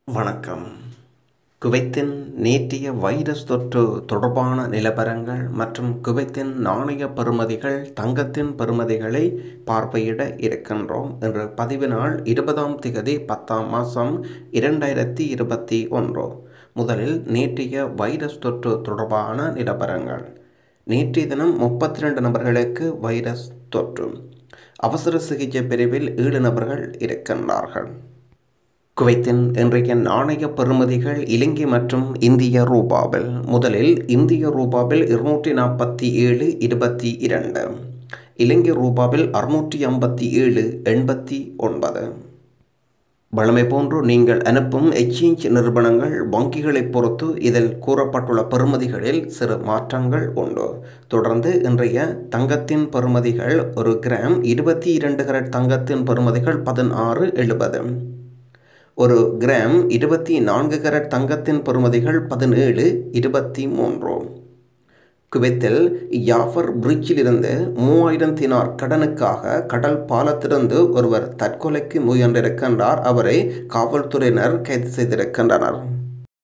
வணக்கம் குவைத்தின் நேற்றைய வைரஸ் தொற்று தொடர்பான நிலவரங்கள் மற்றும் குவைத்தின் நாணய பெறுமதிகள் தங்கத்தின் பெறுமதிகளை பார்வையிட இருக்கின்றோம் என்ற பதிவு நாள் இருபதாம் திகதி பத்தாம் மாதம் இரண்டாயிரத்தி இருபத்தி ஒன்று முதலில் நேற்றைய வைரஸ் தொற்று தொடர்பான நிலவரங்கள் நேற்றைய தினம் முப்பத்தி ரெண்டு நபர்களுக்கு வைரஸ் தொற்று அவசர சிகிச்சை பிரிவில் ஏழு நபர்கள் இருக்கின்றார்கள் குவைத்தின் இன்றைய நாணய பெறுமதிகள் இலங்கை மற்றும் இந்திய ரூபாவில் முதலில் இந்திய ரூபாவில் இருநூற்றி நாற்பத்தி ஏழு இருபத்தி இரண்டு இலங்கை ரூபாவில் அறுநூற்றி ஐம்பத்தி ஏழு எண்பத்தி ஒன்பது வழமை போன்று நீங்கள் அனுப்பும் எக்ஸ்சேஞ்ச் நிறுவனங்கள் வங்கிகளைப் பொறுத்து இதில் கூறப்பட்டுள்ள பெறுமதிகளில் சிறு மாற்றங்கள் உண்டு தொடர்ந்து இன்றைய தங்கத்தின் பெறுமதிகள் ஒரு கிராம் இருபத்தி இரண்டு கரட் தங்கத்தின் பெறுமதிகள் பதினாறு எழுபது ஒரு கிராம் இருபத்தி நான்கு கரட் தங்கத்தின் பெறுமதிகள் பதினேழு இருபத்தி மூன்று குவைத்தில் யாஃபர் பிரிட்ஜிலிருந்து மூவாயிரம் தினார் கடனுக்காக கடல் பாலத்திலிருந்து ஒருவர் தற்கொலைக்கு முயன்றிருக்கின்றார் அவரை காவல்துறையினர் கைது செய்திருக்கின்றனர்